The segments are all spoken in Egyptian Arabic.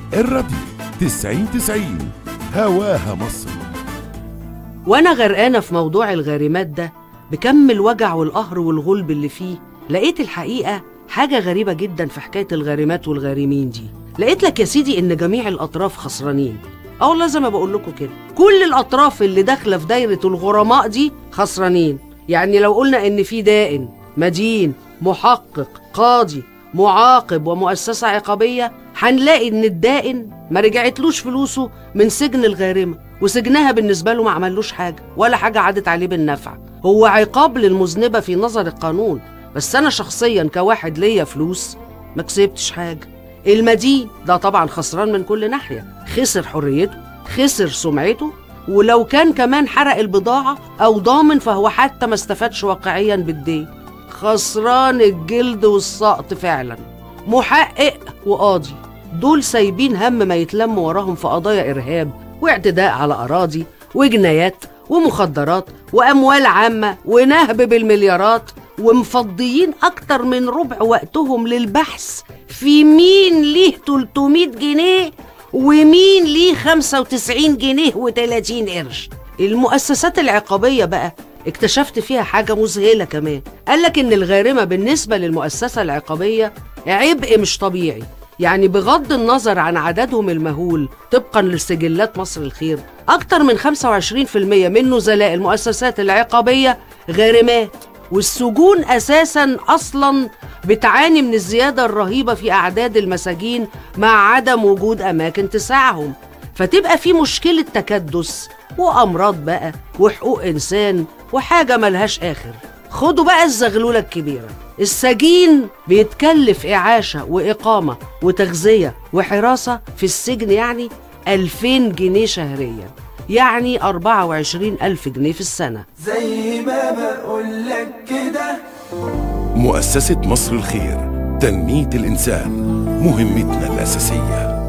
الراديو 90 90 هواها مصر وانا غرقانه في موضوع الغارمات ده بكم الوجع والقهر والغلب اللي فيه لقيت الحقيقه حاجه غريبه جدا في حكايه الغارمات والغارمين دي لقيت لك يا سيدي ان جميع الاطراف خسرانين اه والله زي ما بقول لكم كده كل الاطراف اللي داخله في دايره الغرماء دي خسرانين يعني لو قلنا ان في دائن مدين محقق قاضي معاقب ومؤسسه عقابيه هنلاقي ان الدائن ما رجعتلوش فلوسه من سجن الغارمه وسجنها بالنسبه له ما عملوش حاجه ولا حاجه عادت عليه بالنفع هو عقاب للمذنبه في نظر القانون بس انا شخصيا كواحد ليا فلوس ما كسبتش حاجه المدين ده طبعا خسران من كل ناحيه خسر حريته خسر سمعته ولو كان كمان حرق البضاعه او ضامن فهو حتى ما استفادش واقعيا بالدين خسران الجلد والسقط فعلا محقق وقاضي دول سايبين هم ما يتلم وراهم في قضايا إرهاب واعتداء على أراضي وجنايات ومخدرات وأموال عامة ونهب بالمليارات ومفضيين أكتر من ربع وقتهم للبحث في مين ليه 300 جنيه ومين ليه 95 جنيه و30 قرش المؤسسات العقابية بقى اكتشفت فيها حاجة مذهلة كمان قالك إن الغارمة بالنسبة للمؤسسة العقابية عبء مش طبيعي يعني بغض النظر عن عددهم المهول طبقا لسجلات مصر الخير أكتر من 25% من نزلاء المؤسسات العقابية غارمات والسجون أساسا أصلا بتعاني من الزيادة الرهيبة في أعداد المساجين مع عدم وجود أماكن تسعهم فتبقى في مشكلة تكدس وأمراض بقى وحقوق إنسان وحاجة ملهاش آخر خدوا بقى الزغلولة الكبيرة السجين بيتكلف إعاشة وإقامة وتغذية وحراسة في السجن يعني 2000 جنيه شهريا يعني 24 ألف جنيه في السنة زي ما بقولك كده مؤسسة مصر الخير تنمية الإنسان مهمتنا الأساسية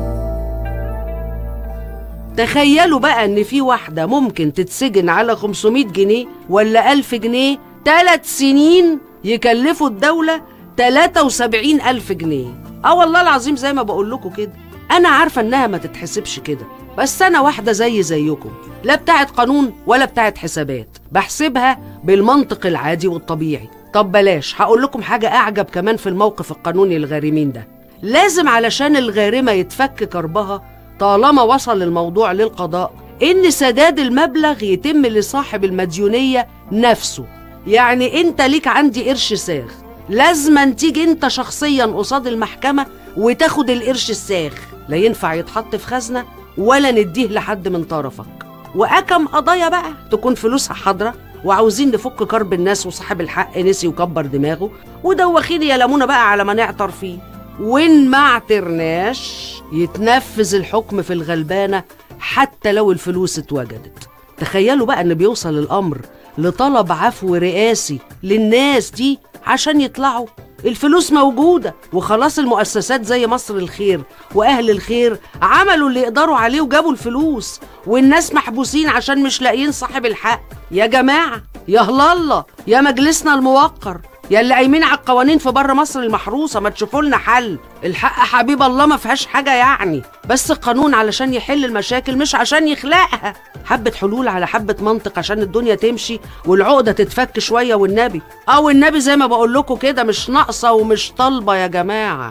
تخيلوا بقى ان في واحدة ممكن تتسجن على 500 جنيه ولا 1000 جنيه ثلاث سنين يكلفوا الدولة 73 ألف جنيه اه والله العظيم زي ما بقول لكم كده انا عارفة انها ما تتحسبش كده بس انا واحدة زي زيكم لا بتاعت قانون ولا بتاعت حسابات بحسبها بالمنطق العادي والطبيعي طب بلاش هقول لكم حاجة اعجب كمان في الموقف القانوني الغارمين ده لازم علشان الغارمة يتفك كربها طالما وصل الموضوع للقضاء إن سداد المبلغ يتم لصاحب المديونية نفسه يعني أنت ليك عندي قرش ساغ لازما تيجي أنت شخصيا قصاد المحكمة وتاخد القرش الساغ لا ينفع يتحط في خزنة ولا نديه لحد من طرفك وأكم قضايا بقى تكون فلوسها حاضرة وعاوزين نفك كرب الناس وصاحب الحق نسي وكبر دماغه ودوخيني يا لمونة بقى على ما نعطر فيه وإن ما اعترناش يتنفذ الحكم في الغلبانة حتى لو الفلوس اتوجدت تخيلوا بقى ان بيوصل الامر لطلب عفو رئاسي للناس دي عشان يطلعوا الفلوس موجودة وخلاص المؤسسات زي مصر الخير وأهل الخير عملوا اللي يقدروا عليه وجابوا الفلوس والناس محبوسين عشان مش لاقيين صاحب الحق يا جماعة يا هلالله يا مجلسنا الموقر يا اللي قايمين على القوانين في بره مصر المحروسه ما تشوفوا لنا حل الحق حبيب الله ما فيهاش حاجه يعني بس القانون علشان يحل المشاكل مش عشان يخلقها حبه حلول على حبه منطق عشان الدنيا تمشي والعقده تتفك شويه والنبي اه والنبي زي ما بقول لكم كده مش ناقصه ومش طالبه يا جماعه